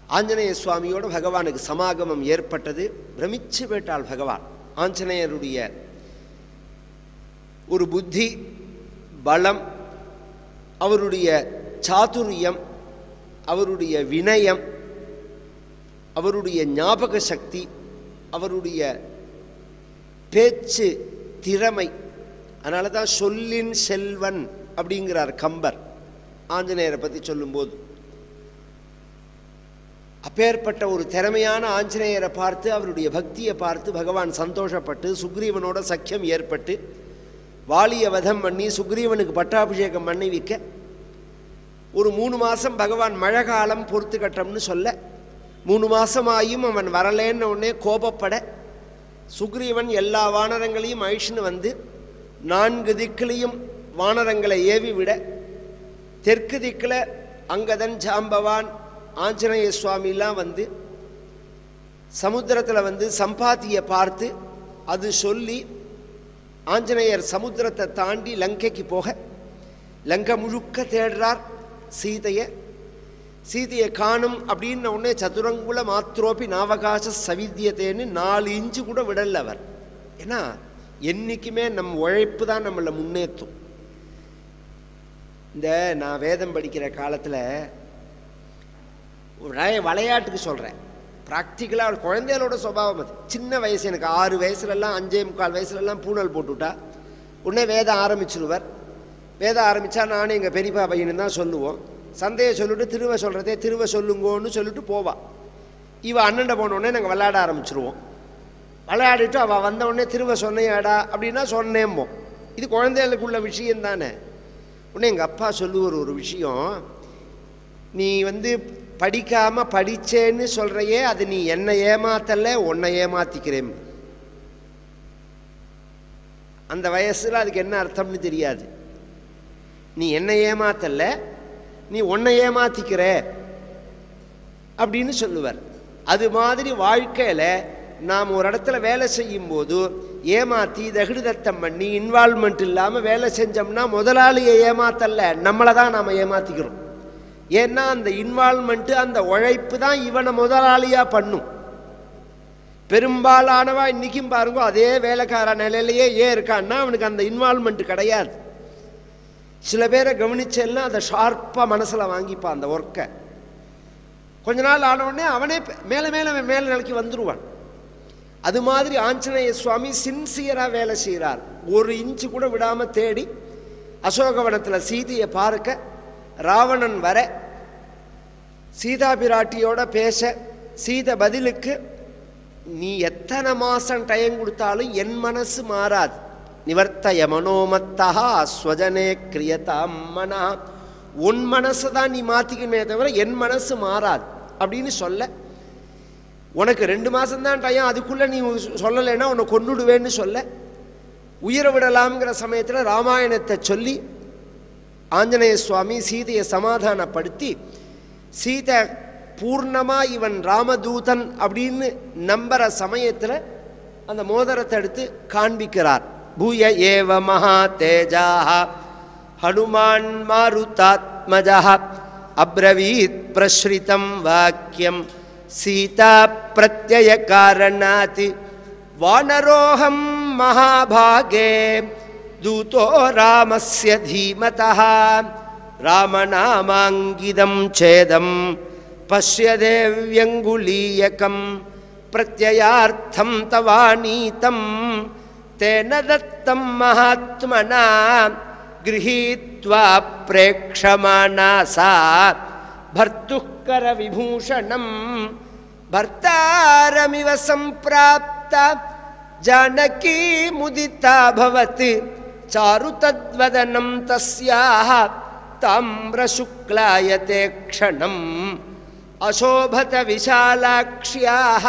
ஆஞ்சநேய சுவாமியோட பகவானுக்கு சமாகமம் ஏற்பட்டது பிரமிச்சு போயிட்டாள் பகவான் ஆஞ்சநேயருடைய ஒரு புத்தி பலம் அவருடைய சாதுரியம் அவருடைய வினயம் அவருடைய ஞாபக சக்தி அவருடைய பேச்சு திறமை அதனால தான் சொல்லின் செல்வன் அப்படிங்கிறார் கம்பர் ஆஞ்சநேயரை பற்றி சொல்லும்போது அப்பேற்பட்ட ஒரு திறமையான ஆஞ்சநேயரை பார்த்து அவருடைய பக்தியை பார்த்து பகவான் சந்தோஷப்பட்டு சுக்ரீவனோட சக்கியம் ஏற்பட்டு வாலிய வதம் பண்ணி சுக்ரீவனுக்கு பட்டாபிஷேகம் பண்ணி வைக்க ஒரு மூணு மாதம் பகவான் மழை காலம் பொறுத்துக்கட்டம்னு சொல்ல மூணு மாதமாயும் அவன் வரலேன்ன உடனே கோபப்பட சுக்ரீவன் எல்லா வானரங்களையும் அழிச்சுன்னு வந்து நான்கு திக்கிலையும் வானரங்களை ஏவி விட தெற்கு திக்கில் அங்கதன் ஜாம்பவான் ஆஞ்சநேய சுவாமிலாம் வந்து சமுத்திரத்தில் வந்து சம்பாத்தியை பார்த்து அது சொல்லி ஆஞ்சநேயர் சமுத்திரத்தை தாண்டி லங்கைக்கு போக லங்கை முழுக்க தேடுறார் சீதையை சீதையை காணும் அப்படின்ன உடனே சதுரங்குல மாத்ரோப்பி நாவகாச சவித்தியத்தேன்னு நாலு இன்ச்சு கூட விடல அவர் ஏன்னா என்றைக்குமே நம்ம உழைப்பு தான் நம்மளை முன்னேற்றும் இந்த நான் வேதம் படிக்கிற காலத்தில் ஒரு நிறைய விளையாட்டுக்கு சொல்கிறேன் ப்ராக்டிக்கலாக ஒரு குழந்தைகளோட சுபாவம் அது சின்ன வயசு எனக்கு ஆறு வயசுலலாம் அஞ்சே முக்கால் வயசுலலாம் பூனல் போட்டுவிட்டா உடனே வேதம் ஆரம்பிச்சிருவார் வேதம் ஆரம்பித்தா நானும் எங்கள் பெரியப்பா பையனு தான் சொல்லுவோம் சந்தையை சொல்லிட்டு திருவ சொல்கிறதே திருவ சொல்லுங்கோன்னு சொல்லிட்டு போவா இவ அண்ணன்ட போன உடனே நாங்கள் விளையாட ஆரம்பிச்சிருவோம் விளையாடிட்டு அவள் வந்த உடனே திருவ சொன்னையாடா அப்படின்னா சொன்னேம்போம் இது குழந்தைகளுக்குள்ள விஷயம் தானே உடனே எங்கள் அப்பா சொல்லுவார் ஒரு விஷயம் நீ வந்து படிக்காமல் படிச்சேன்னு சொல்கிறையே அது நீ என்னை ஏமாத்தல உன்னை ஏமாத்திக்கிறேன் அந்த வயசில் அதுக்கு என்ன அர்த்தம்னு தெரியாது நீ என்னை ஏமாத்தல நீ உன்னை ஏமாத்திக்கிற அப்படின்னு சொல்லுவார் அது மாதிரி வாழ்க்கையில் நாம் ஒரு இடத்துல வேலை செய்யும்போது ஏமாற்றி தகுடுதத்தம் பண்ணி இன்வால்மெண்ட் இல்லாமல் வேலை செஞ்சோம்னா முதலாளியை ஏமாத்தல்ல நம்மளை தான் நாம் ஏமாற்றிக்கிறோம் ஏன்னா அந்த இன்வால்மெண்ட்டு அந்த உழைப்பு தான் இவனை முதலாளியாக பண்ணும் பெரும்பாலானவா இன்றைக்கும் பாருங்க அதே வேலைக்கார நிலையிலேயே ஏன் இருக்கான்னா அவனுக்கு அந்த இன்வால்மெண்ட் கிடையாது சில பேரை கவனிச்சேன்னா அதை ஷார்ப்பாக மனசில் வாங்கிப்பான் அந்த ஒர்க்கை கொஞ்ச நாள் ஆன உடனே அவனே மேலே மேலே மேலே நிலைக்கு வந்துடுவான் அது மாதிரி ஆஞ்சநேய சுவாமி சின்சியராக வேலை செய்கிறார் ஒரு இன்ச்சு கூட விடாமல் தேடி அசோகவனத்தில் சீதையை பார்க்க ராவணன் வர சீதா பிராட்டியோட பேச சீதை பதிலுக்கு நீ எத்தனை மாதம் டைம் கொடுத்தாலும் என் மனசு மாறாது நிவர்த்தய மனோமத்தா ஸ்வஜனே கிரியதாம் மனா உன் மனசை தான் நீ மாற்றிக்கணுமே தவிர என் மனசு மாறாது அப்படின்னு சொல்ல உனக்கு ரெண்டு மாதம்தான் டைம் அதுக்குள்ளே நீ சொல்லலைன்னா உன்னை கொன்னுடுவேன்னு சொல்ல உயிரை விடலாம்ங்கிற சமயத்தில் ராமாயணத்தை சொல்லி ஆஞ்சநேய சுவாமி சீதையை சமாதானப்படுத்தி சீதை பூர்ணமாக இவன் ராமதூதன் அப்படின்னு நம்புற சமயத்தில் அந்த மோதிரத்தை எடுத்து காண்பிக்கிறார் பூய ஏவ மகா தேஜாக ஹனுமான் மாருதாத்மஜா அப்ரவீத் பிரஸ்ரிதம் வாக்கியம் சீதா பிரத்யய காரணாத் வானரோகம் மகாபாகே दूतो रामस्य धीमतः रामनामाङ्गिदं छेदं पश्य देव्यङ्गुलीयकं प्रत्ययार्थं तवानीतं तेन दत्तं महात्मना गृहीत्वा प्रेक्षमाणा सा भर्तुः करविभूषणं भर्तारमिव सम्प्राप्ता जानकी मुदिता भवति चारु तद्वदनं तस्याः ताम्रशुक्लायते क्षणम् अशोभत विशालाक्ष्याः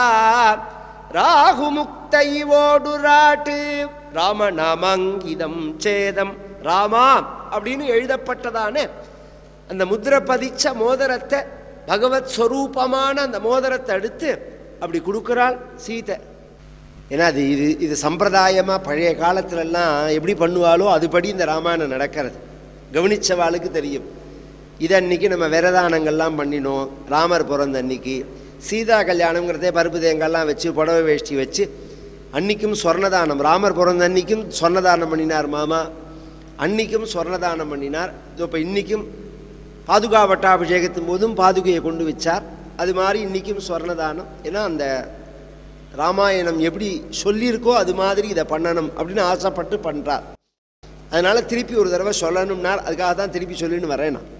ராகுமுக்த இவோடுராட்டு ராமநாமாங்கிதம் சேதம் ராமா அப்படின்னு எழுதப்பட்டதான அந்த முத்திரை பதிச்ச மோதிரத்தை பகவத் ஸ்வரூபமான அந்த மோதிரத்தை எடுத்து அப்படி கொடுக்குறாள் சீதை ஏன்னா அது இது இது சம்பிரதாயமாக பழைய காலத்துலலாம் எப்படி பண்ணுவாளோ அதுபடி இந்த ராமாயணம் நடக்கிறது கவனிச்சவாளுக்கு தெரியும் இது அன்னைக்கு நம்ம விரதானங்கள்லாம் பண்ணினோம் ராமர் பிறந்த அன்னைக்கு சீதா கல்யாணங்கிறதே பருப்பு தேங்காய்லாம் வச்சு புடவை வேஷ்டி வச்சு அன்னைக்கும் சொர்ணதானம் ராமர் பிறந்த அன்னைக்கும் சொர்ணதானம் பண்ணினார் மாமா அன்னைக்கும் சொர்ணதானம் பண்ணினார் இதோ இப்போ இன்றைக்கும் பாதுகா பட்டாபிஷேகத்தின் போதும் பாதுகையை கொண்டு வச்சார் அது மாதிரி இன்றைக்கும் சொர்ணதானம் ஏன்னா அந்த ராமாயணம் எப்படி சொல்லியிருக்கோ அது மாதிரி இதை பண்ணணும் அப்படின்னு ஆசைப்பட்டு பண்ணுறார் அதனால் திருப்பி ஒரு தடவை சொல்லணும்னார் அதுக்காக தான் திருப்பி சொல்லின்னு வரேன் நான்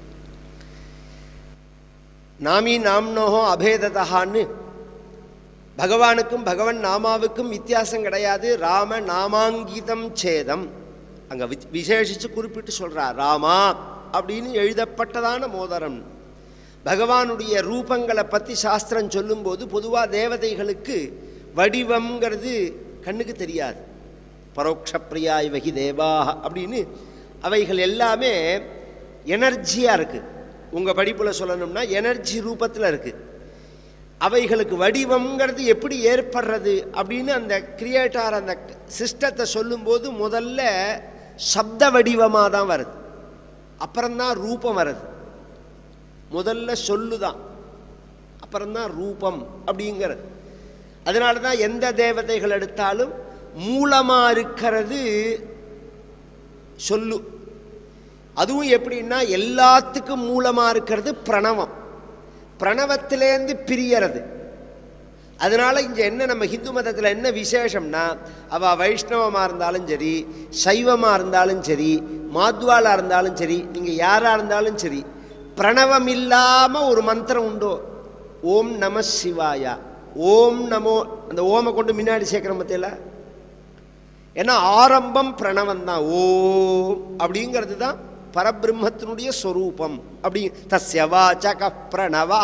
நாமி நாம்னோஹோ அபேததான்னு பகவானுக்கும் பகவன் நாமாவுக்கும் வித்தியாசம் கிடையாது ராம நாமாங்கீதம் சேதம் அங்கே விசேஷித்து குறிப்பிட்டு சொல்கிறார் ராமா அப்படின்னு எழுதப்பட்டதான மோதிரம் பகவானுடைய ரூபங்களை பற்றி சாஸ்திரம் சொல்லும்போது பொதுவாக தேவதைகளுக்கு வடிவம்ங்கிறது கண்ணுக்கு தெரியாது பரோட்சப்பிரியாய் வகி தேவாக அப்படின்னு அவைகள் எல்லாமே எனர்ஜியாக இருக்குது உங்கள் படிப்பில் சொல்லணும்னா எனர்ஜி ரூபத்தில் இருக்குது அவைகளுக்கு வடிவம்ங்கிறது எப்படி ஏற்படுறது அப்படின்னு அந்த கிரியேட்டார் அந்த சிஸ்டத்தை சொல்லும்போது முதல்ல சப்த வடிவமாக தான் வருது அப்புறம்தான் ரூபம் வருது முதல்ல சொல்லுதான் அப்புறம்தான் ரூபம் அப்படிங்கிறது அதனால தான் எந்த தேவதைகள் எடுத்தாலும் மூலமாக இருக்கிறது சொல்லு அதுவும் எப்படின்னா எல்லாத்துக்கும் மூலமாக இருக்கிறது பிரணவம் பிரணவத்திலேருந்து பிரியறது அதனால் இங்கே என்ன நம்ம ஹிந்து மதத்தில் என்ன விசேஷம்னா அவள் வைஷ்ணவமாக இருந்தாலும் சரி சைவமாக இருந்தாலும் சரி மாத்வாலாக இருந்தாலும் சரி நீங்கள் யாராக இருந்தாலும் சரி பிரணவம் இல்லாமல் ஒரு மந்திரம் உண்டோ ஓம் நம சிவாயா ஓம் நமோ அந்த ஓமை கொண்டு முன்னாடி சேர்க்குற மத்தியில் ஏன்னா ஆரம்பம் பிரணவம் தான் ஓம் அப்படிங்கிறது தான் பரபிரம்மத்தினுடைய ஸ்வரூபம் அப்படி தஸ்ய வாச்சக பிரணவா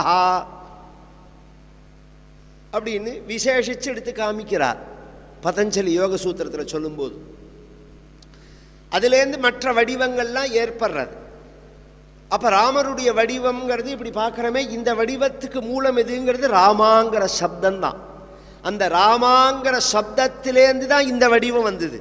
அப்படின்னு விசேஷிச்சு எடுத்து காமிக்கிறார் பதஞ்சலி யோக சூத்திரத்தில் சொல்லும்போது அதுலேருந்து மற்ற வடிவங்கள்லாம் ஏற்படுறது அப்போ ராமருடைய வடிவம்ங்கிறது இப்படி பார்க்குறமே இந்த வடிவத்துக்கு மூலம் எதுங்கிறது ராமாங்கிற சப்தம்தான் அந்த ராமாங்கிற சப்தத்திலேருந்து தான் இந்த வடிவம் வந்தது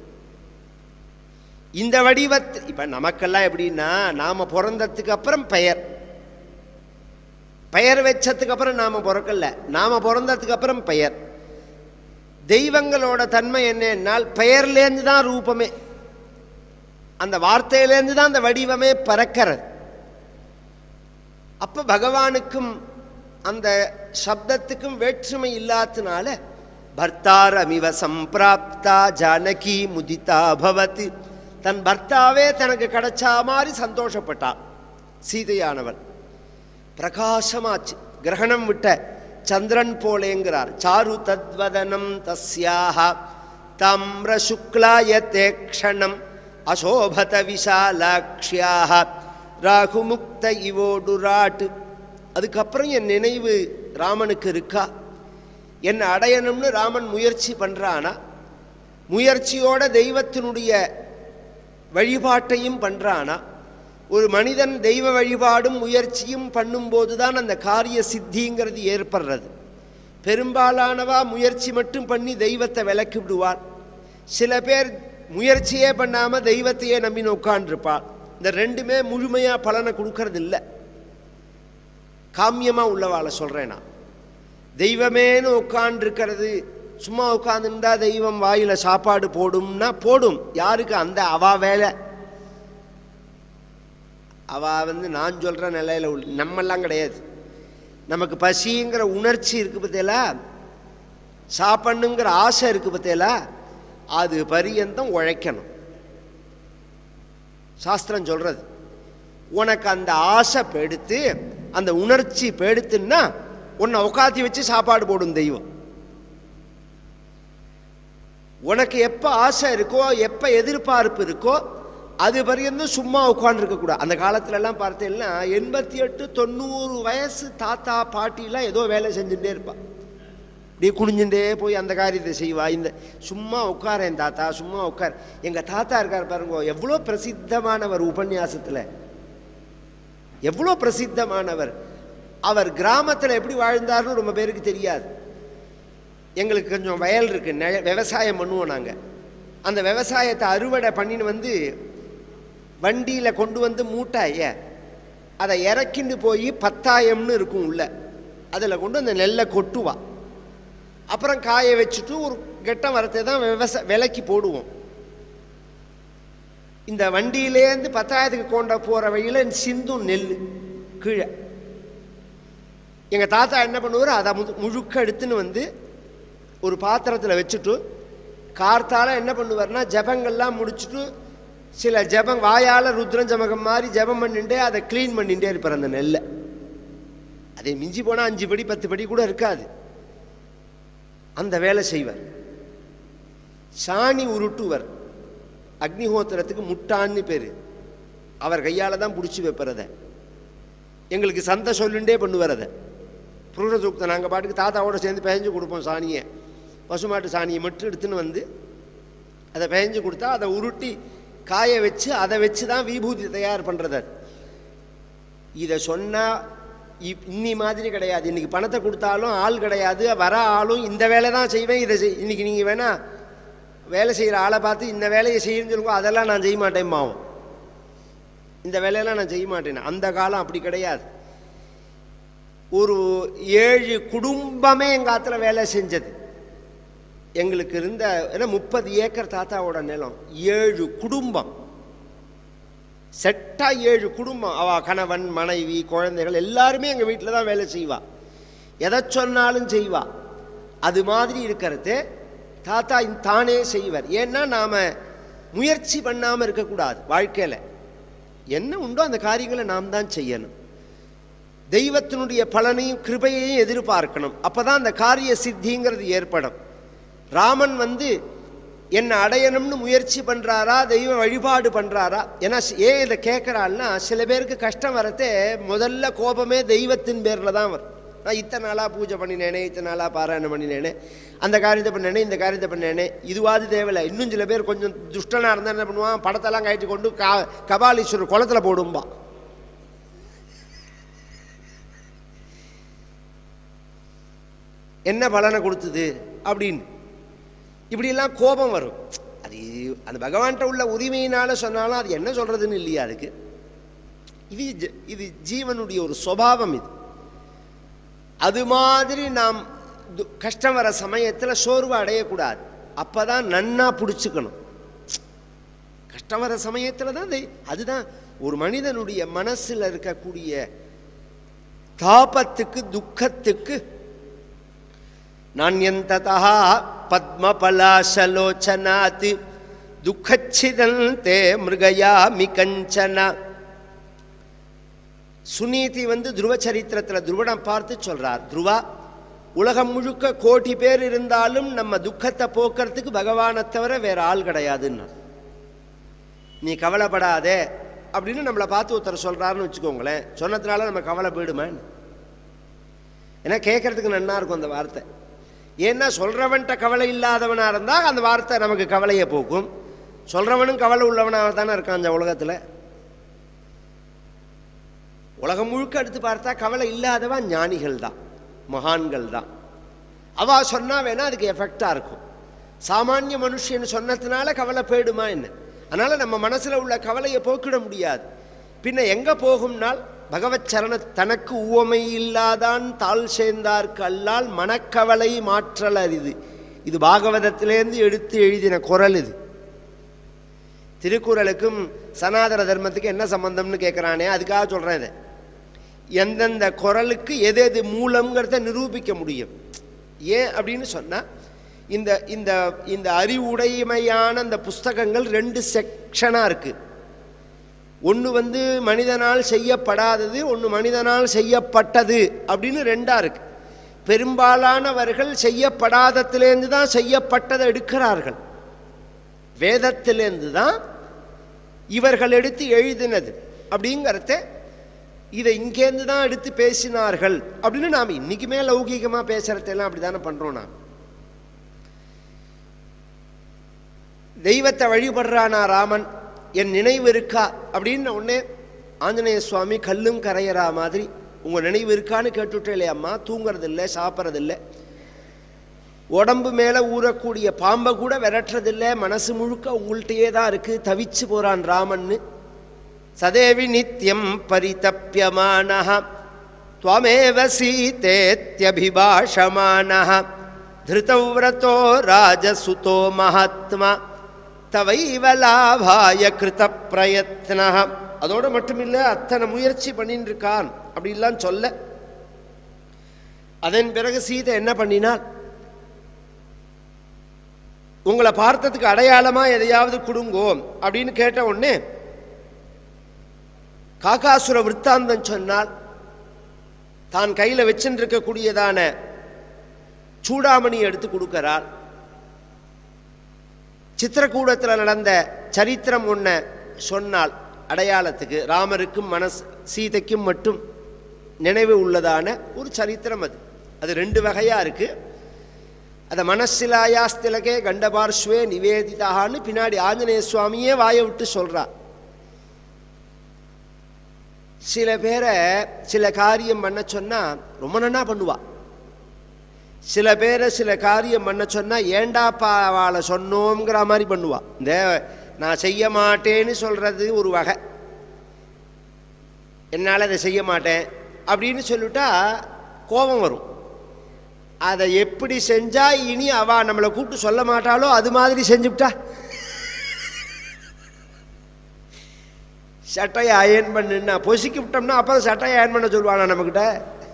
இந்த வடிவத்து இப்போ நமக்கெல்லாம் எப்படின்னா நாம் பிறந்ததுக்கு அப்புறம் பெயர் பெயர் வச்சதுக்கு அப்புறம் நாம் பிறக்கல நாம் பிறந்ததுக்கு அப்புறம் பெயர் தெய்வங்களோட தன்மை என்னன்னால் பெயர்லேருந்து தான் ரூபமே அந்த வார்த்தையிலேருந்து தான் அந்த வடிவமே பறக்கிறது அப்போ பகவானுக்கும் அந்த சப்தத்துக்கும் வேற்றுமை இல்லாதனால பர்த்தாரமிவ சம்பிராப்தா ஜானகி முதிதா பவத் தன் பர்த்தாவே தனக்கு கிடைச்சா மாதிரி சந்தோஷப்பட்டா சீதையானவள் பிரகாசமாச்சு கிரகணம் விட்ட சந்திரன் போலேங்கிறார் சாரு தத்வதனம் தஸ்யாக தம்ர சுக்லாய தேக்ஷணம் அசோபத விஷாலாக்ஷியாக ராகுமுக்த இவோடுராட்டு அதுக்கப்புறம் என் நினைவு ராமனுக்கு இருக்கா என்னை அடையணும்னு ராமன் முயற்சி பண்ணுறானா முயற்சியோட தெய்வத்தினுடைய வழிபாட்டையும் பண்ணுறானா ஒரு மனிதன் தெய்வ வழிபாடும் முயற்சியும் பண்ணும்போது தான் அந்த காரிய சித்திங்கிறது ஏற்படுறது பெரும்பாலானவா முயற்சி மட்டும் பண்ணி தெய்வத்தை விலக்கி விடுவாள் சில பேர் முயற்சியே பண்ணாமல் தெய்வத்தையே நம்பி உட்காண்டிருப்பாள் இந்த ரெண்டுமே முழுமையாக பலனை கொடுக்கறது இல்லை காமியமாக உள்ளவாளை சொல்கிறேன் நான் தெய்வமேனு உட்காண்டிருக்கிறது சும்மா உட்காந்துருந்தா தெய்வம் வாயில் சாப்பாடு போடும்னா போடும் யாருக்கு அந்த அவா வேலை அவள் வந்து நான் சொல்கிற நிலையில் உள்ள நம்மெல்லாம் கிடையாது நமக்கு பசிங்கிற உணர்ச்சி இருக்குது பார்த்தீங்களா சாப்பிட்ணுங்கிற ஆசை இருக்குது பார்த்தீங்களா அது பரியந்தம் உழைக்கணும் சாஸ்திரம் சொல்கிறது உனக்கு அந்த ஆசை பெடுத்து அந்த உணர்ச்சி பெடுத்துன்னா உன்னை உட்காத்தி வச்சு சாப்பாடு போடும் தெய்வம் உனக்கு எப்போ ஆசை இருக்கோ எப்போ எதிர்பார்ப்பு இருக்கோ அது பரியந்தும் சும்மா உட்காந்துருக்கக்கூடாது அந்த காலத்துலலாம் பார்த்தீங்கன்னா எண்பத்தி எட்டு தொண்ணூறு வயசு தாத்தா பாட்டிலாம் ஏதோ வேலை செஞ்சுட்டே இருப்பாள் அப்படியே குனிஞ்சுட்டே போய் அந்த காரியத்தை செய்வா இந்த சும்மா உட்காரேன் தாத்தா சும்மா உட்கார் எங்கள் தாத்தா இருக்கார் பாருங்க எவ்வளோ பிரசித்தமானவர் உபன்யாசத்தில் எவ்வளோ பிரசித்தமானவர் அவர் கிராமத்தில் எப்படி வாழ்ந்தார்னு ரொம்ப பேருக்கு தெரியாது எங்களுக்கு கொஞ்சம் வயல் இருக்குது நெ விவசாயம் பண்ணுவோம் நாங்கள் அந்த விவசாயத்தை அறுவடை பண்ணின்னு வந்து வண்டியில் கொண்டு வந்து மூட்டாய அதை இறக்கிண்டு போய் பத்தாயம்னு இருக்கும் உள்ள அதில் கொண்டு அந்த நெல்லை கொட்டுவா அப்புறம் காய வச்சுட்டு ஒரு கெட்டம் வரத்தை தான் விவச விலைக்கு போடுவோம் இந்த வண்டியிலேருந்து பத்தாயிரத்துக்கு கொண்ட போகிற வழியில் சிந்தும் நெல் கீழே எங்கள் தாத்தா என்ன பண்ணுவார் அதை மு- முழுக்க எடுத்துன்னு வந்து ஒரு பாத்திரத்தில் வச்சுட்டு கார்த்தால என்ன பண்ணுவார்னா ஜபங்கள்லாம் முடிச்சுட்டு சில ஜபம் வாயால் ருத்ரன் ஜமகம் மாதிரி ஜபம் பண்ணிட்டு அதை க்ளீன் பண்ணிகிட்டே இருப்பார் அந்த நெல்லை அதை மிஞ்சி போனால் அஞ்சு படி பத்து படி கூட இருக்காது அந்த வேலை செய்வார் சாணி உருட்டுவர் அக்னிஹோத்திரத்துக்கு முட்டான்னு பேர் அவர் கையால் தான் பிடிச்சி வைப்பறத எங்களுக்கு சந்தை சொல்லுண்டே பண்ணுவார் அதை புருட சூக்தம் நாங்கள் பாட்டுக்கு தாத்தாவோட சேர்ந்து பெயஞ்சு கொடுப்போம் சாணியை பசுமாட்டு சாணியை மட்டும் எடுத்துன்னு வந்து அதை பெயஞ்சு கொடுத்தா அதை உருட்டி காய வச்சு அதை வச்சு தான் விபூதி தயார் பண்ணுறது இதை சொன்னால் இன்னி மாதிரி கிடையாது இன்னைக்கு பணத்தை கொடுத்தாலும் ஆள் கிடையாது வர ஆளும் இந்த வேலை தான் செய்வேன் இதை செய் இன்னைக்கு நீங்கள் வேணா வேலை செய்கிற ஆளை பார்த்து இந்த வேலையை செய்யுன்னு சொல்லுங்க அதெல்லாம் நான் செய்ய மாட்டேன் மாவும் இந்த வேலையெல்லாம் நான் செய்ய மாட்டேன் அந்த காலம் அப்படி கிடையாது ஒரு ஏழு குடும்பமே எங்கள் ஆத்துல வேலை செஞ்சது எங்களுக்கு இருந்த ஏன்னா முப்பது ஏக்கர் தாத்தாவோட நிலம் ஏழு குடும்பம் செட்டா ஏழு குடும்பம் அவ கணவன் மனைவி குழந்தைகள் எல்லாருமே எங்கள் வீட்டில் தான் வேலை செய்வா எதை சொன்னாலும் செய்வா அது மாதிரி இருக்கிறது தாத்தா இந்த தானே செய்வர் ஏன்னா நாம் முயற்சி பண்ணாமல் இருக்கக்கூடாது வாழ்க்கையில் என்ன உண்டோ அந்த காரியங்களை நாம் தான் செய்யணும் தெய்வத்தினுடைய பலனையும் கிருபையையும் எதிர்பார்க்கணும் அப்போ தான் அந்த காரிய சித்திங்கிறது ஏற்படும் ராமன் வந்து என்னை அடையணும்னு முயற்சி பண்ணுறாரா தெய்வ வழிபாடு பண்ணுறாரா ஏன்னா சி- ஏன் இதை கேட்குறாள்னா சில பேருக்கு கஷ்டம் வரத்தே முதல்ல கோபமே தெய்வத்தின் பேரில் தான் வரும் நான் இத்தனை நாளாக பூஜை பண்ணினேனே இத்தனை நாளாக பாராயணம் பண்ணினேனே அந்த காரியத்தை பண்ணேனே இந்த காரியத்தை பண்ணேனே இதுவாது தேவையில்லை இன்னும் சில பேர் கொஞ்சம் துஷ்டனாக இருந்தால் என்ன பண்ணுவான் படத்தெல்லாம் கழட்டி கொண்டு கா கபாலீஸ்வரர் குளத்துல போடும்பா என்ன பலனை கொடுத்தது அப்படின்னு இப்படியெல்லாம் கோபம் வரும் அது அந்த பகவான்கிட்ட உள்ள உரிமையினால சொன்னாலும் அது என்ன சொல்றதுன்னு இல்லையா அதுக்கு இது ஜ- இது ஜீவனுடைய ஒரு சுபாவம் இது அது மாதிரி நாம் து- கஷ்டம் வர சமயத்தில் சோர்வு அடையக்கூடாது அப்போ தான் நன்னா பிடிச்சுக்கணும் கஷ்டம் வர சமயத்தில் தான் அது- அதுதான் ஒரு மனிதனுடைய மனசில் இருக்கக்கூடிய தாபத்துக்கு துக்கத்துக்கு நாண்யந்ததா பத்மபலாசலோச்சனாத் துக்கச்சிதந்தே மிருகயாமி கஞ்சன சுனீதி வந்து துருவ சரித்திரத்தில் துருவனம் பார்த்து சொல்றார் துருவா உலகம் முழுக்க கோடி பேர் இருந்தாலும் நம்ம துக்கத்தை போக்குறதுக்கு பகவானை தவிர வேற ஆள் கிடையாதுன்னா நீ கவலைப்படாதே அப்படின்னு நம்மளை பார்த்து ஒருத்தர் சொல்றாருன்னு வச்சுக்கோங்களேன் சொன்னதுனால நம்ம கவலை போயிடுமேன்னு ஏன்னா கேட்கறதுக்கு நன்னா இருக்கும் அந்த வார்த்தை ஏன்னா சொல்றவன்கிட்ட கவலை இல்லாதவனா இருந்தால் அந்த வார்த்தை நமக்கு கவலையை போக்கும் சொல்றவனும் கவலை உள்ளவனாக தானே இருக்கான் அந்த உலகத்தில் உலகம் முழுக்க எடுத்து பார்த்தா கவலை இல்லாதவன் ஞானிகள் தான் மகான்கள் தான் அவ சொன்னா வேணா அதுக்கு எஃபெக்டாக இருக்கும் சாமானிய மனுஷன் சொன்னதுனால கவலை போயிடுமா என்ன அதனால நம்ம மனசுல உள்ள கவலையை போக்கிட முடியாது பின்ன எங்க போகும்னால் பகவத் சரண தனக்கு உவமை இல்லாதான் தாழ் சேர்ந்தார்க்கு அல்லால் மனக்கவலை மாற்றல் அரிது இது பாகவதத்திலேருந்து எடுத்து எழுதின குரல் இது திருக்குறளுக்கும் சனாதன தர்மத்துக்கு என்ன சம்பந்தம்னு கேட்குறானே அதுக்காக சொல்கிறேன் இதை எந்தெந்த குரலுக்கு எது எது மூலம்ங்கிறத நிரூபிக்க முடியும் ஏன் அப்படின்னு சொன்னால் இந்த இந்த இந்த அறிவுடைமையான அந்த புஸ்தகங்கள் ரெண்டு செக்ஷனாக இருக்குது ஒன்று வந்து மனிதனால் செய்யப்படாதது ஒன்று மனிதனால் செய்யப்பட்டது அப்படின்னு ரெண்டாக இருக்கு பெரும்பாலானவர்கள் செய்யப்படாதத்திலேருந்து தான் செய்யப்பட்டதை எடுக்கிறார்கள் வேதத்திலேருந்து தான் இவர்கள் எடுத்து எழுதினது அப்படிங்கிறத இதை இங்கேருந்து தான் எடுத்து பேசினார்கள் அப்படின்னு நாம் இன்றைக்குமே லௌகீகமாக பேசுகிறதெல்லாம் அப்படி தானே பண்ணுறோம் நாம் தெய்வத்தை வழிபடுறானா ராமன் என் நினைவு இருக்கா அப்படின்னு உடனே ஆஞ்சநேய சுவாமி கல்லும் கரையறா மாதிரி உங்கள் நினைவு இருக்கான்னு கேட்டுவிட்டே இல்லையம்மா தூங்குறதில்லை சாப்பிட்றதில்லை உடம்பு மேலே ஊறக்கூடிய பாம்பை கூட விரட்டுறதில்லை மனசு முழுக்க உங்கள்கிட்டயே தான் இருக்குது தவிச்சு போகிறான் ராமன்னு சதேவி நித்யம் பரிதப்பியமானः त्वमेव सीतेत्यभिभाषमाणः धृतव्रतो राजसुतो महात्मा தவைவ லாபாய கிருத பிரயத்னः அதோடு மட்டுமில்லை அத்தனை முயற்சி பண்ணிட்டு இருக்கான் அப்படிலாம் சொல்ல அதன் பிறகு சீதை என்ன பண்ணினாள் உங்களை பார்த்ததுக்கு அடையாளமா எதையாவது கொடுங்கோ அப்படின்னு கேட்ட உடனே காகாசுர விற்த்தாந்தம் சொன்னால் தான் கையில் வச்சுருக்கக்கூடியதான சூடாமணி எடுத்து கொடுக்கிறாள் சித்திரக்கூடத்தில் நடந்த சரித்திரம் ஒன்றை சொன்னால் அடையாளத்துக்கு ராமருக்கும் மனஸ் சீதைக்கும் மட்டும் நினைவு உள்ளதான ஒரு சரித்திரம் அது அது ரெண்டு வகையாக இருக்குது அதை மனசிலாயாஸ்திலகே கண்டபார்ஸ்வே நிவேதிதான்னு பின்னாடி ஆஞ்சநேய சுவாமியே வாயை விட்டு சொல்றா சில பேரை சில காரியம் பண்ண சொன்னா ரொம்ப நன்னா பண்ணுவா சில பேரை சில காரியம் பண்ண சொன்னா ஏண்டாப்பா அவளை சொன்னோங்கிற மாதிரி பண்ணுவா இந்த நான் செய்ய மாட்டேன்னு சொல்றது ஒரு வகை என்னால் அதை செய்ய மாட்டேன் அப்படின்னு சொல்லிட்டா கோபம் வரும் அதை எப்படி செஞ்சா இனி அவ நம்மளை கூப்பிட்டு சொல்ல மாட்டாளோ அது மாதிரி செஞ்சுவிட்டா சட்டையை அயன் பண்ணுன்னா பொசுக்கி விட்டோம்னா அப்போ சட்டையை அயன் பண்ண சொல்லுவானா நம்மக்கிட்ட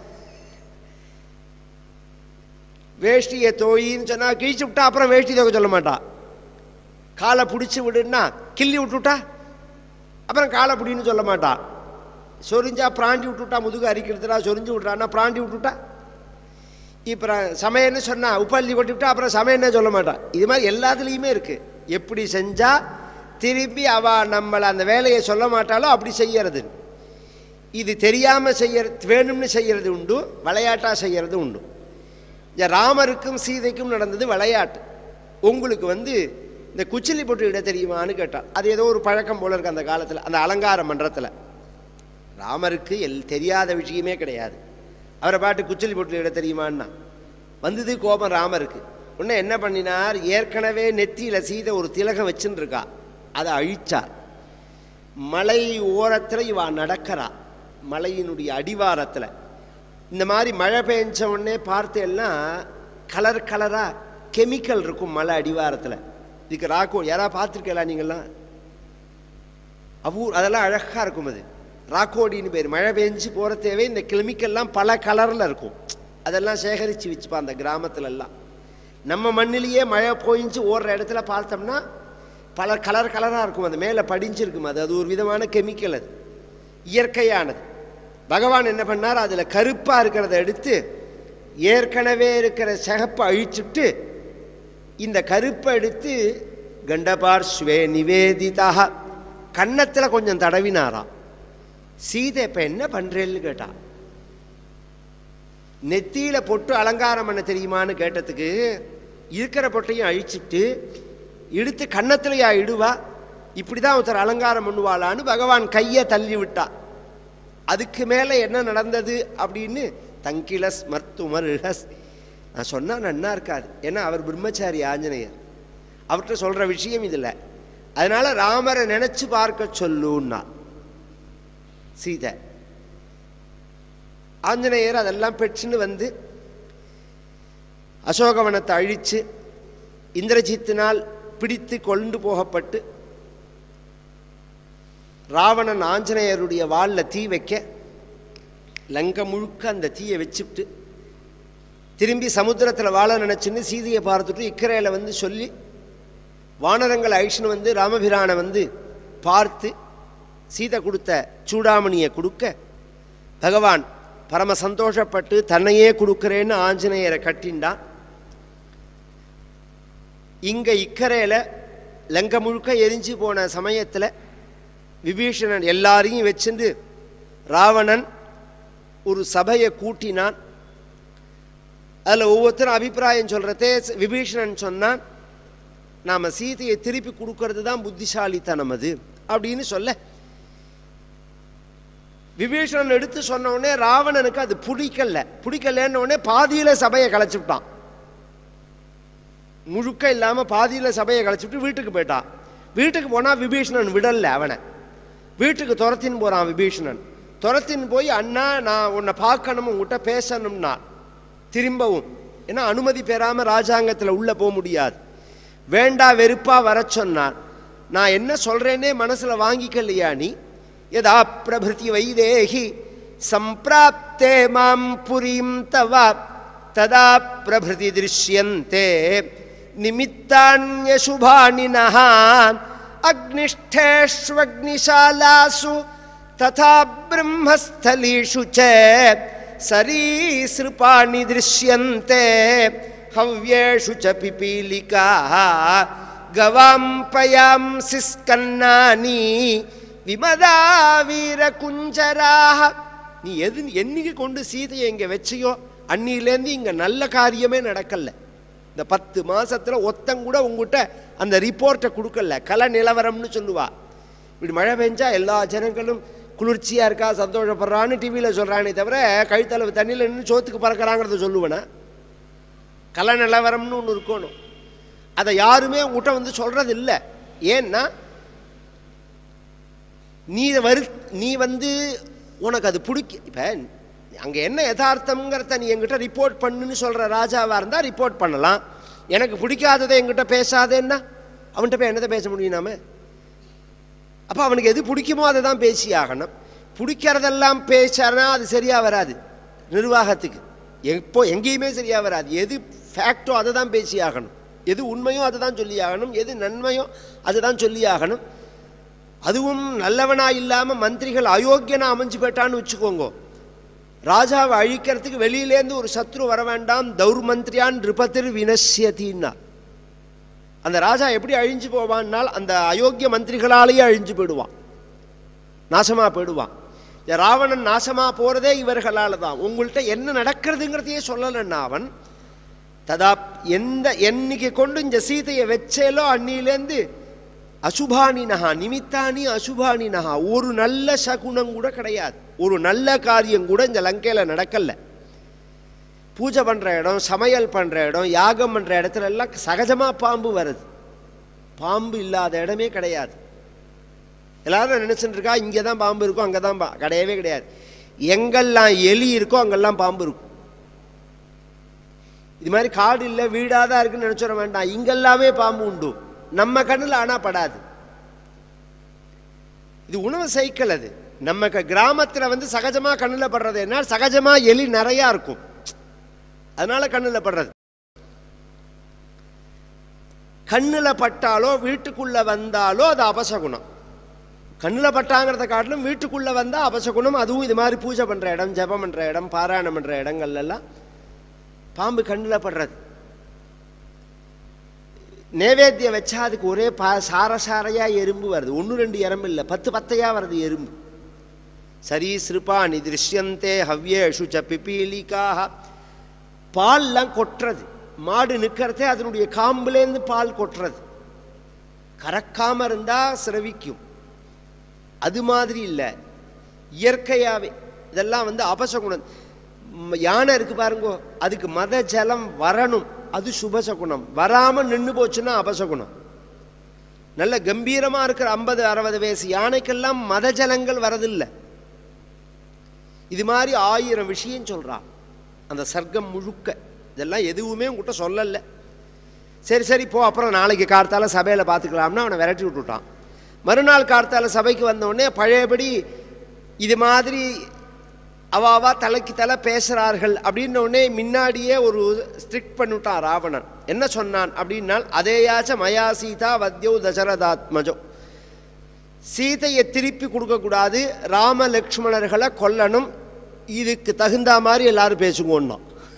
வேஷ்டியை தோயின்னு சொன்னால் கிழிச்சு விட்டா அப்புறம் வேஷ்டி தோக்க சொல்ல மாட்டா காலை பிடிச்சி விடுன்னா கிள்ளி விட்டுவிட்டா அப்புறம் காலை பிடின்னு சொல்ல மாட்டா சொரிஞ்சா பிராண்டி விட்டுவிட்டா முதுகு அரிக்கிறதுனா சொரிஞ்சு விட்றான்னா பிராண்டி விட்டுவிட்டா இப்போ சமையல்னு சொன்னா உப்பள்ளி கொட்டிவிட்டா அப்புறம் சமையல்னே சொல்ல மாட்டான் இது மாதிரி எல்லாத்துலேயுமே இருக்குது எப்படி செஞ்சால் திருப்பி அவ நம்மளை அந்த வேலையை சொல்ல மாட்டாலோ அப்படி செய்யறது இது தெரியாமல் செய்யறது வேணும்னு செய்யறது உண்டு விளையாட்டாக செய்யறது உண்டு இந்த ராமருக்கும் சீதைக்கும் நடந்தது விளையாட்டு உங்களுக்கு வந்து இந்த குச்சிலி போட்டு இட தெரியுமான்னு கேட்டால் அது ஏதோ ஒரு பழக்கம் போல இருக்கு அந்த காலத்தில் அந்த அலங்கார மன்றத்தில் ராமருக்கு எல் தெரியாத விஷயமே கிடையாது அவரை பாட்டு குச்சிலி போட்டு இட தெரியுமான்னா வந்தது கோபம் ராமருக்கு உடனே என்ன பண்ணினார் ஏற்கனவே நெத்தியில் சீதை ஒரு திலகம் வச்சுன்னு இருக்கா அதை அழிச்சார் மலை ஓரத்தில் இவா நடக்கிறா மலையினுடைய அடிவாரத்தில் இந்த மாதிரி மழை பெஞ்ச உடனே பார்த்தேன்னா கலர் கலராக கெமிக்கல் இருக்கும் மலை அடிவாரத்தில் இதுக்கு ராக்கோ யாராவது பார்த்துருக்கலாம் நீங்கள்லாம் அவ்வூர் அதெல்லாம் அழகாக இருக்கும் அது ராக்கோடின்னு பேர் மழை பெஞ்சு போகிற தேவை இந்த கெமிக்கல்லாம் பல கலரில் இருக்கும் அதெல்லாம் சேகரித்து வச்சுப்பா அந்த கிராமத்துலலாம் நம்ம மண்ணிலேயே மழை போயிஞ்சு ஓடுற இடத்துல பார்த்தோம்னா பல கலர் கலராக இருக்கும் அது மேலே படிஞ்சிருக்கும் அது அது ஒரு விதமான கெமிக்கல் அது இயற்கையானது பகவான் என்ன பண்ணார் அதில் கருப்பாக இருக்கிறத எடுத்து ஏற்கனவே இருக்கிற சிகப்பை அழிச்சுட்டு இந்த கருப்பை எடுத்து கண்டபார் ஸ்வே நிவேதிதாக கன்னத்தில் கொஞ்சம் தடவினாராம் சீதை இப்போ என்ன பண்ணுறேன்னு கேட்டா நெத்தியில் பொட்டு அலங்காரம் பண்ண தெரியுமான்னு கேட்டதுக்கு இருக்கிற பொட்டையும் அழிச்சிட்டு எடுத்து கன்னத்திலையா இடுவா இப்படி தான் ஒருத்தர் அலங்காரம் பண்ணுவாளான்னு பகவான் கையை தள்ளி விட்டா அதுக்கு மேலே என்ன நடந்தது அப்படின்னு தங்கிலஸ் மர்த்துமர்ஹஸ் நான் சொன்னால் நன்னா இருக்காது ஏன்னா அவர் பிரம்மச்சாரி ஆஞ்சநேயர் அவர்கிட்ட சொல்கிற விஷயம் இதில் அதனால் ராமரை நினச்சி பார்க்க சொல்லுன்னா சீதை ஆஞ்சநேயர் அதெல்லாம் பெற்றுன்னு வந்து அசோகவனத்தை அழித்து இந்திரஜித்தினால் பிடித்து கொண்டு போகப்பட்டு ராவணன் ஆஞ்சநேயருடைய வாளில் தீ வைக்க லங்க முழுக்க அந்த தீயை வச்சுட்டு திரும்பி சமுத்திரத்தில் வாழ நினச்சின்னு சீதையை பார்த்துட்டு இக்கரையில் வந்து சொல்லி வானரங்கள் ஐஷன் வந்து ராமபிரானை வந்து பார்த்து சீதை கொடுத்த சூடாமணியை கொடுக்க பகவான் பரம சந்தோஷப்பட்டு தன்னையே கொடுக்குறேன்னு ஆஞ்சநேயரை கட்டின்டான் இங்கே இக்கரையில் லங்க முழுக்க எரிஞ்சு போன சமயத்தில் விபீஷணன் எல்லாரையும் வச்சுட்டு ராவணன் ஒரு சபையை கூட்டினான் அதில் ஒவ்வொருத்தரும் அபிப்பிராயம் சொல்கிறதே விபீஷணன் சொன்னான் நாம் சீதையை திருப்பி கொடுக்கறது தான் புத்திசாலித்தனம் அது அப்படின்னு சொல்ல விபீஷணன் எடுத்து சொன்ன உடனே ராவணனுக்கு அது பிடிக்கல பிடிக்கலன்ன உடனே பாதியில் சபையை கலைச்சுட்டான் முழுக்க இல்லாமல் பாதியில் சபையை கலைச்சிட்டு வீட்டுக்கு போயிட்டான் வீட்டுக்கு போனால் விபீஷணன் விடல அவனை வீட்டுக்கு துரத்தின்னு போகிறான் விபீஷணன் துரத்தின்னு போய் அண்ணா நான் உன்னை பார்க்கணும் உங்ககிட்ட பேசணும்னா திரும்பவும் ஏன்னா அனுமதி பெறாமல் ராஜாங்கத்தில் உள்ளே போக முடியாது வேண்டா வெறுப்பா வர சொன்னான் நான் என்ன சொல்கிறேன்னே மனசில் வாங்கிக்கலையா நீ யதா பிரபிருதி வைதேகி சம்பிராப்தே மாம் புரீம் தவ ததா பிரபிருதி திருஷ்யந்தே நிமித்தான்யசுபானினः அக்னிஷ்டேஷ்வக்னிசாலாசு ததா பிரம்மஸ்தலீஷு ச சரீசృపాணி திருஷ்யந்தே ஹவ்யேஷு ச பிபீலிகாः கவாம் பயாம்சி ஸ்கன்னானி விமதா வீரகுஞ்சராக நீ எது என்னைக்கு கொண்டு சீதையை இங்கே வச்சியோ அன்னிலேருந்து இங்கே நல்ல காரியமே நடக்கல இந்த பத்து மாசத்துல ஒத்தம் கூட உங்ககிட்ட அந்த ரிப்போர்ட்டை கொடுக்கல கல நிலவரம்னு சொல்லுவா இப்படி மழை பெஞ்சா எல்லா ஜனங்களும் குளிர்ச்சியாக இருக்கா சந்தோஷப்படுறான்னு டிவியில் சொல்கிறானே தவிர கழுத்தளவு தண்ணியில் நின்று சோத்துக்கு பறக்கிறாங்கிறத சொல்லுவேனா கல நிலவரம்னு ஒன்று இருக்கணும் அதை யாருமே உங்கள்கிட்ட வந்து சொல்கிறது இல்லை ஏன்னா நீ வரு நீ வந்து உனக்கு அது பிடிக்க இப்போ அங்கே என்ன யதார்த்தம்ங்கிறத நீ என்கிட்ட ரிப்போர்ட் பண்ணுன்னு சொல்கிற ராஜாவாக இருந்தால் ரிப்போர்ட் பண்ணலாம் எனக்கு பிடிக்காததை என்கிட்ட பேசாதேன்னா அவன்கிட்ட போய் என்னத்தை பேச முடியும் நாம அப்போ அவனுக்கு எது பிடிக்குமோ அதை தான் பேசி ஆகணும் பிடிக்கிறதெல்லாம் பேசினா அது சரியாக வராது நிர்வாகத்துக்கு எப்போ எங்கேயுமே சரியாக வராது எது ஃபேக்டோ அதை தான் பேசி ஆகணும் எது உண்மையோ அதை தான் சொல்லி ஆகணும் எது நன்மையோ அதை தான் சொல்லி ஆகணும் அதுவும் நல்லவனா இல்லாமல் மந்திரிகள் அயோக்கியனா அமைஞ்சு போயிட்டான்னு வச்சுக்கோங்க ராஜாவை அழிக்கிறதுக்கு வெளியிலேருந்து ஒரு சத்ரு வர வேண்டாம் தௌர்மந்திரியான் ரிபத்திர் வினஷ்யத்தின்னா அந்த ராஜா எப்படி அழிஞ்சு போவான்னால் அந்த அயோக்கிய மந்திரிகளாலேயே அழிஞ்சு போயிடுவான் நாசமா போயிடுவான் இந்த ராவணன் நாசமா போறதே இவர்களால் தான் உங்கள்கிட்ட என்ன நடக்கிறதுங்கிறதையே சொல்லலைன்னா அவன் ததா எந்த என்னைக்கு கொண்டு இந்த சீதையை வச்சேலோ அன்னிலேருந்து அசுபானினஹா நிமித்தானி அசுபானினஹா ஒரு நல்ல சகுனம் கூட கிடையாது ஒரு நல்ல காரியம் கூட இந்த லங்கையில் நடக்கல பூஜை பண்ணுற இடம் சமையல் பண்ணுற இடம் யாகம் பண்ணுற இடத்துல எல்லாம் சகஜமாக பாம்பு வருது பாம்பு இல்லாத இடமே கிடையாது எல்லாரும் நினச்சிட்டு இருக்கா இங்கே தான் பாம்பு இருக்கும் அங்கே தான் பா கிடையவே கிடையாது எங்கெல்லாம் எலி இருக்கோ அங்கெல்லாம் பாம்பு இருக்கும் இது மாதிரி காடு இல்லை வீடாக தான் இருக்குன்னு நினச்சிட வேண்டாம் இங்கெல்லாமே பாம்பு உண்டு நம்ம கண்ணில் ஆனால் படாது இது உணவு சைக்கிள் அது நம்ம க கிராமத்தில் வந்து சகஜமாக கண்ணில் படுறது என்ன சகஜமாக எலி நிறையா இருக்கும் அதனால கண்ணில் படுறது கண்ணில் பட்டாலோ வீட்டுக்குள்ளே வந்தாலோ அது அபசகுணம் கண்ணில் பட்டாங்கிறத காட்டிலும் வீட்டுக்குள்ளே வந்தால் அபசகுணம் அதுவும் இது மாதிரி பூஜை பண்ணுற இடம் ஜெபம் பண்ணுற இடம் பாராயணம் பண்ணுற இடங்கள்லாம் பாம்பு கண்ணில் படுறது நேவேத்தியம் வச்சா அதுக்கு ஒரே பா சார சாரையாக எறும்பு வருது ஒன்று ரெண்டு எறும்பு இல்லை பத்து பத்தையாக வருது எறும்பு சரீசிருப்பாணி திருஷ்யந்தே ஹவ்யேஷு ச பிபீலிக்காக பால்லாம் கொட்டுறது மாடு நிற்கிறதே அதனுடைய காம்புலேருந்து பால் கொட்டுறது கறக்காமல் இருந்தால் சிரவிக்கும் அது மாதிரி இல்லை இயற்கையாகவே இதெல்லாம் வந்து அபசகுணம் ம், யானை இருக்கு பாருங்கோ அதுக்கு மத ஜலம் வரணும் அது சுபசகுணம் வராமல் நின்று போச்சுன்னா அபசகுணம் நல்ல கம்பீரமாக இருக்கிற ஐம்பது அறுபது வயசு யானைக்கெல்லாம் மத ஜலங்கள் வரதில்லை இது மாதிரி ஆயிரம் விஷயம் சொல்கிறான் அந்த சர்க்கம் முழுக்க இதெல்லாம் எதுவுமே உங்ககிட்ட சொல்லலை சரி சரி போ அப்புறம் நாளைக்கு கார்த்தால சபையில் பார்த்துக்கலாம்னு அவனை விரட்டி விட்டுட்டான் மறுநாள் கார்த்தால சபைக்கு வந்த உடனே பழையபடி இது மாதிரி அவாவா தலைக்கு தலை பேசுகிறார்கள் அப்படின்ன உடனே முன்னாடியே ஒரு ஸ்ட்ரிக்ட் பண்ணிவிட்டான் ராவணன் என்ன சொன்னான் அப்படின்னால் அதேயாச்ச மயா சீதா வத்யோ தசரதாத்மஜோ சீதையை திருப்பி கொடுக்கக்கூடாது ராம லக்ஷ்மணர்களை கொல்லணும் இதுக்கு தகுந்த மாதிரி எல்லாரும் பேசுங்கோன்னா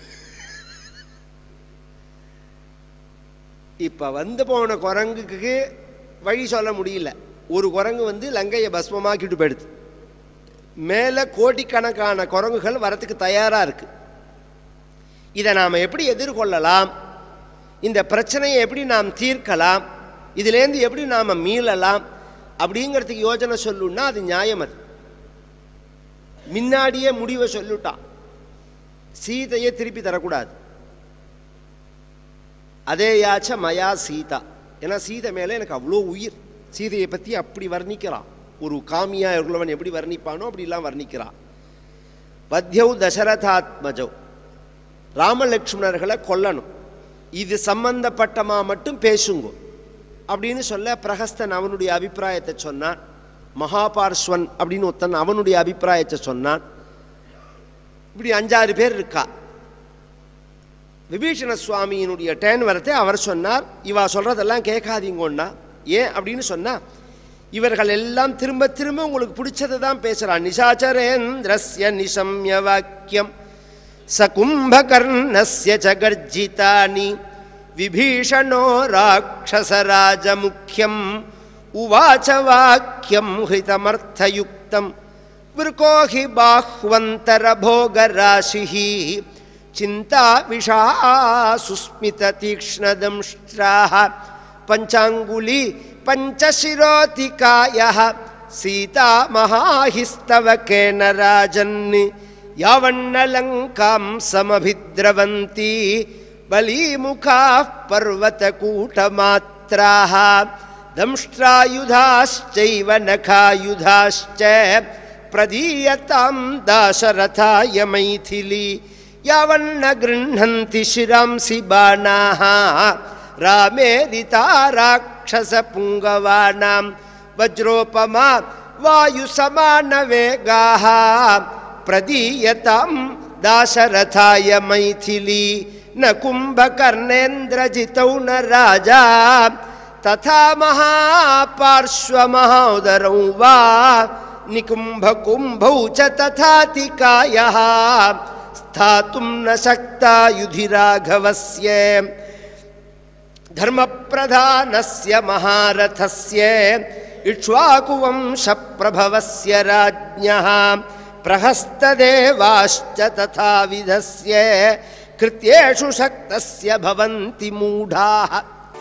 இப்போ வந்து போன குரங்குக்கு வழி சொல்ல முடியல ஒரு குரங்கு வந்து லங்கையை பஸ்மமாக்கிட்டு போயிடுது மேலே கோடிக்கணக்கான குரங்குகள் வரத்துக்கு தயாராக இருக்கு இதை நாம் எப்படி எதிர்கொள்ளலாம் இந்த பிரச்சனையை எப்படி நாம் தீர்க்கலாம் இதுலேருந்து எப்படி நாம் மீளலாம் அப்படிங்கிறதுக்கு யோஜனை சொல்லுன்னா அது நியாயம் அது முன்னாடியே முடிவை சொல்லிட்டான் சீதையை திருப்பி தரக்கூடாது அதே யாச்ச மயா சீதா ஏன்னா சீதை மேலே எனக்கு அவ்வளோ உயிர் சீதையை பற்றி அப்படி வர்ணிக்கிறான் ஒரு காமியா உள்ளவன் எப்படி வர்ணிப்பானோ அப்படிலாம் வர்ணிக்கிறான் வத்யௌ தசரதாத்மஜௌ ராமலக்ஷ்மணர்களை கொல்லணும் இது சம்பந்தப்பட்டமா மட்டும் பேசுங்க அப்படின்னு சொல்ல பிரகஸ்தன் அவனுடைய அபிப்பிராயத்தை சொன்னான் மகாபார்ஸ்வன் அப்படின்னு ஒருத்தன் அவனுடைய அபிப்பிராயத்தை சொன்னான் இப்படி அஞ்சாறு பேர் இருக்கா விபீஷண சுவாமியினுடைய டேன் வரத்தை அவர் சொன்னார் இவா சொல்றதெல்லாம் கேட்காதீங்கண்ணா ஏன் அப்படின்னு சொன்னா இவர்கள் எல்லாம் திரும்ப திரும்ப உங்களுக்கு பிடிச்சதை தான் பேசுறான் நிசாச்சரேந்திரஸ்ய நிசம்ய வாக்கியம் சகும்பகர்ணஸ்ய சகர்ஜிதானி விபீஷணோ ராட்சசராஜமுக்கியம் உவாச்ச வாக்கியம் ஹிதமர்த்தயுக்தம் விருகோ ஹி பாஹ்வந்தரபோகராசிः चिन्ता विषा सुस्मिततीक्ष्णदंष्ट्राः पञ्चाङ्गुली पञ्चशिरोतिकायः सीता महाहिस्तवकेन राजन् यावन्नलङ्कां समभिद्रवन्ती बलीमुखाः पर्वतकूटमात्राः दंष्ट्रायुधाश्चैव नखायुधाश्च प्रदीयतां दाशरथाय मैथिली यावन्न गृह्णन्ति शिरांसि बाणाः रामेरिता राक्षसपुङ्गवानां वज्रोपमा वायुसमानवेगाः प्रदीयतां दाशरथाय मैथिली न कुम्भकर्णेन्द्रजितौ न राजा तथा महापार्श्वमहोदरौ वा निकुम्भकुम्भौ च तथातिकायः स्थातुं न शक्ता युधिराघवस्य धर्मप्रधानस्य महारथस्य इक्ष्वाकुवंशप्रभवस्य राज्ञः प्रहस्तदेवाश्च तथाविधस्य कृत्येषु शक्तस्य भवन्ति मूढाः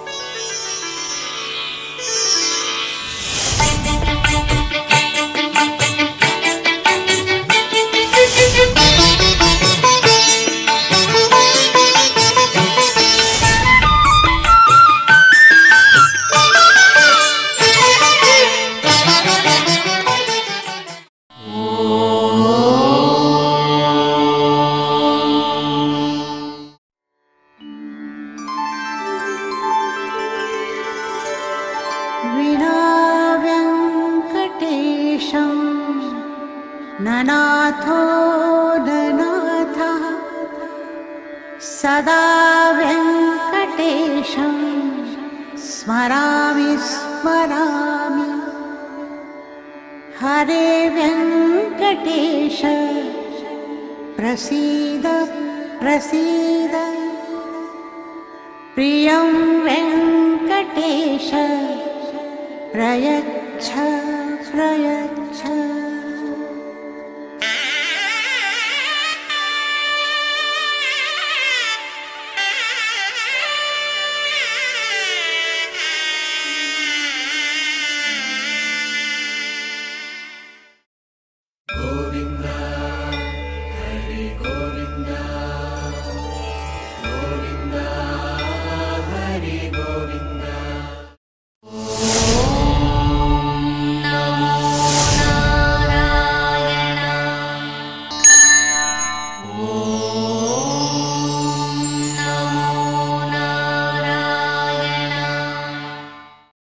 विनाव्यङ्कटेशं ननाथो ननाथः सदा व्यङ्कटेशं स्मरामि स्मरामि हरे व्यङ्कटेश प्रसीद प्रसीद प्रियं वेङ्कटेश प्रयच्छ प्रयच्छ